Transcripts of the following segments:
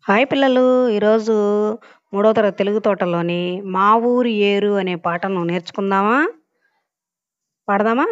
hi పిల్లలు ఈరోజు మూడో తరగతి తెలుగు తోటలోని మా ఊరి ఏరు అనే పాటను నేర్చుకుందామా పాడదామా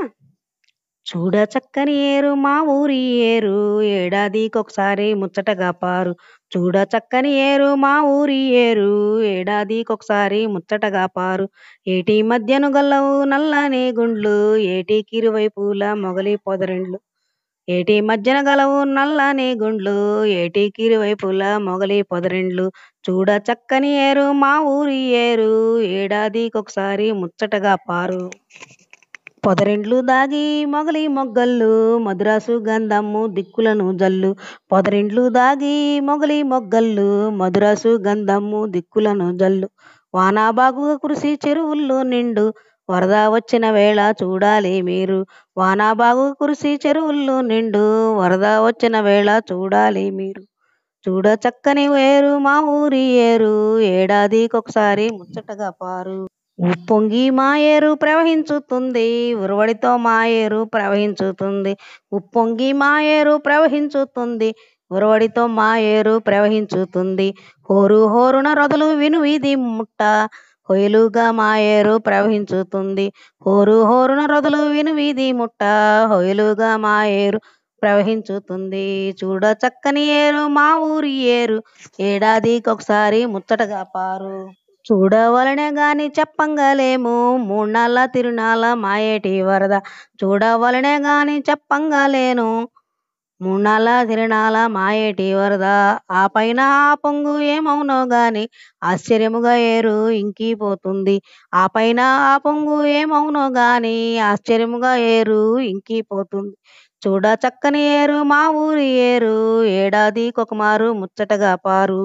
చూడ చక్కని ఏరు మా ఊరి ఏరు ఏడాదికొకసారి ముచ్చటగా పారు చూడ చక్కని ఏరు మా ఊరి ఏరు ఏడాదికొకసారి ముచ్చటగా పారు ఏటి మధ్యను గల్లవు నల్లని గుండ్లు ఏటికి ఇరువైపుల మొగలి పొదరిండ్లు ఏటి మధ్యన గలవు నల్లని గుండ్లు ఏటికి ఇరువైపుల మొగలి పొదరిండ్లు చూడ చక్కని ఏరు మా ఊరి ఏరు ఏడాదికొకసారి ముచ్చటగా పారు పొదరిండ్లు దాగి మొగలి మొగ్గళ్ళు మధురాసు గంధము దిక్కులను జల్లు పొదరిండ్లు దాగి మొగలి మొగ్గళ్ళు మధురాసు గంధము దిక్కులను జల్లు వాన బాగుగా కురిసి చెరువుల్లో నిండు వరద వచ్చిన వేళ చూడాలి మీరు వాన బాగు కురిసి చెరువుల్లో నిండు వరద వచ్చిన వేళ చూడాలి మీరు చూడ చక్కని వేరు మా ఊరి ఏరు ఏడాదికొకసారి ముచ్చటగా పారు ఉప్పొంగి మా ఏరు ప్రవహించుతుంది ఉరవడితో మా ఏరు ప్రవహించుతుంది ఉప్పొంగి మా ఏరు ప్రవహించుతుంది ఉరవడితో మా ఏరు ప్రవహించుతుంది హోరు హోరున రొదలు విను వీధి ముట్ట హొయలుగా మా ఏరు ప్రవహించుతుంది హోరు హోరున రొదలు విను వీధి ముట్ట హొయలుగా మా ఏరు ప్రవహించుతుంది చూడ చక్కని ఏరు మా ఊరి ఏరు ఏడాదికొకసారి ముచ్చటగా పారు చూడవలనే గాని చెప్పంగలేము మూన్నాళ్ళ తిరునాళ్ళ మాయేటి వరద చూడవలనే గాని చెప్పంగలేను మూన్నాళ్ళ తిరునాళ్ళ మాయేటి వరద ఆ పైన ఆ పొంగు ఏమవునో గాని ఆశ్చర్యముగా ఏరు ఇంకిపోతుంది ఆ పైన ఆ పొంగు ఏమవునో గాని ఆశ్చర్యముగా ఏరు ఇంకిపోతుంది చూడ చక్కని ఏరు మా ఊరి ఏరు ఏడాదికొకమారు ముచ్చటగా పారు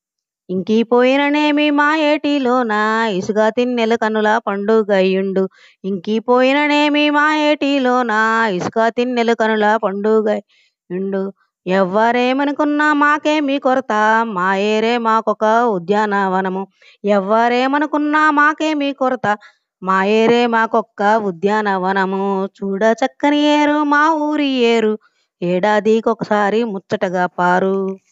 ఇంకిపోయిననేమి మా ఏటిలోన ఇసుక తిన్నెల కనుల పండుగయుండు ఇంకిపోయిననేమి మా ఏటిలోన ఇసుక తిన్నెల కనుల పండుగయుండు ఎవ్వరేమనుకున్నా మాకేమి కొరత మా ఏరే మాకొక ఉద్యానవనము ఎవ్వరేమనుకున్నా మాకేమి కొరత మా ఏరే మాకొక్క ఉద్యానవనము చూడ చక్కని ఏరు మా ఊరి ఏరు ఏడాదికొకసారి ముచ్చటగా పారు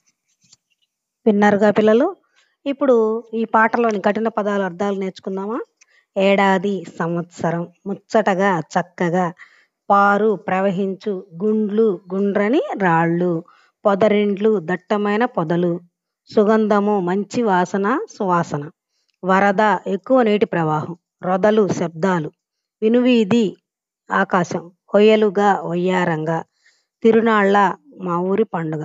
విన్నారుగా పిల్లలు ఇప్పుడు ఈ పాటలోని కఠిన పదాల అర్థాలు నేర్చుకుందామా ఏడాది సంవత్సరం ముచ్చటగా చక్కగా పారు ప్రవహించు గుండ్లు గుండ్రని రాళ్ళు పొదరిండ్లు దట్టమైన పొదలు సుగంధము మంచి వాసన సువాసన వరద ఎక్కువ నీటి ప్రవాహం రొదలు శబ్దాలు వినువీధి ఆకాశం హొయలుగా వయ్యారంగా తిరునాళ్ళ మా ఊరి పండుగ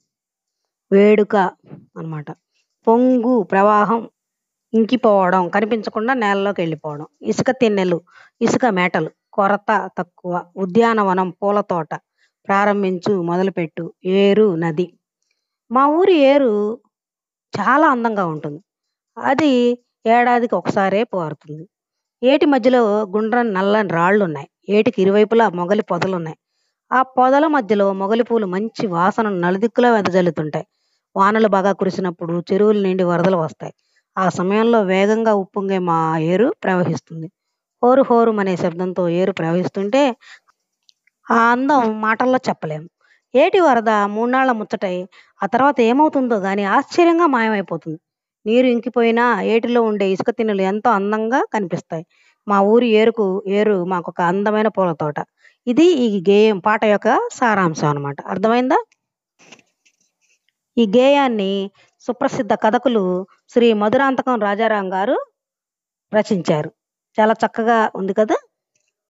వేడుక అన్నమాట పొంగు ప్రవాహం ఇంకిపోవడం కనిపించకుండా నేలలోకి వెళ్ళిపోవడం ఇసుక తిన్నెలు ఇసుక మేటలు కొరత తక్కువ ఉద్యానవనం పూల తోట ప్రారంభించు మొదలుపెట్టు ఏరు నది మా ఊరి ఏరు చాలా అందంగా ఉంటుంది అది ఏడాదికి ఒకసారే పారుతుంది ఏటి మధ్యలో గుండ్రని నల్లని రాళ్ళు ఉన్నాయి ఏటికి ఇరువైపులా మొగలి పొదలు ఉన్నాయి ఆ పొదల మధ్యలో మొగలి పూలు మంచి వాసన నలుదిక్కులో వెదజల్లుతుంటాయి వానలు బాగా కురిసినప్పుడు చెరువుల నుండి వరదలు వస్తాయి ఆ సమయంలో వేగంగా ఉప్పొంగే మా ఏరు ప్రవహిస్తుంది హోరు హోరు అనే శబ్దంతో ఏరు ప్రవహిస్తుంటే ఆ అందం మాటల్లో చెప్పలేము ఏటి వరద మూన్నాళ్ళ ముచ్చటై ఆ తర్వాత ఏమవుతుందో గాని ఆశ్చర్యంగా మాయమైపోతుంది నీరు ఇంకిపోయినా ఏటిలో ఉండే ఇసుక తిన్నులు ఎంతో అందంగా కనిపిస్తాయి మా ఊరి ఏరుకు ఏరు మాకొక అందమైన పూల తోట ఇది ఈ గేయం పాట యొక్క సారాంశం అనమాట అర్థమైందా ఈ గేయాన్ని సుప్రసిద్ధ కథకులు శ్రీ మధురాంతకం రాజారాం గారు రచించారు చాలా చక్కగా ఉంది కదా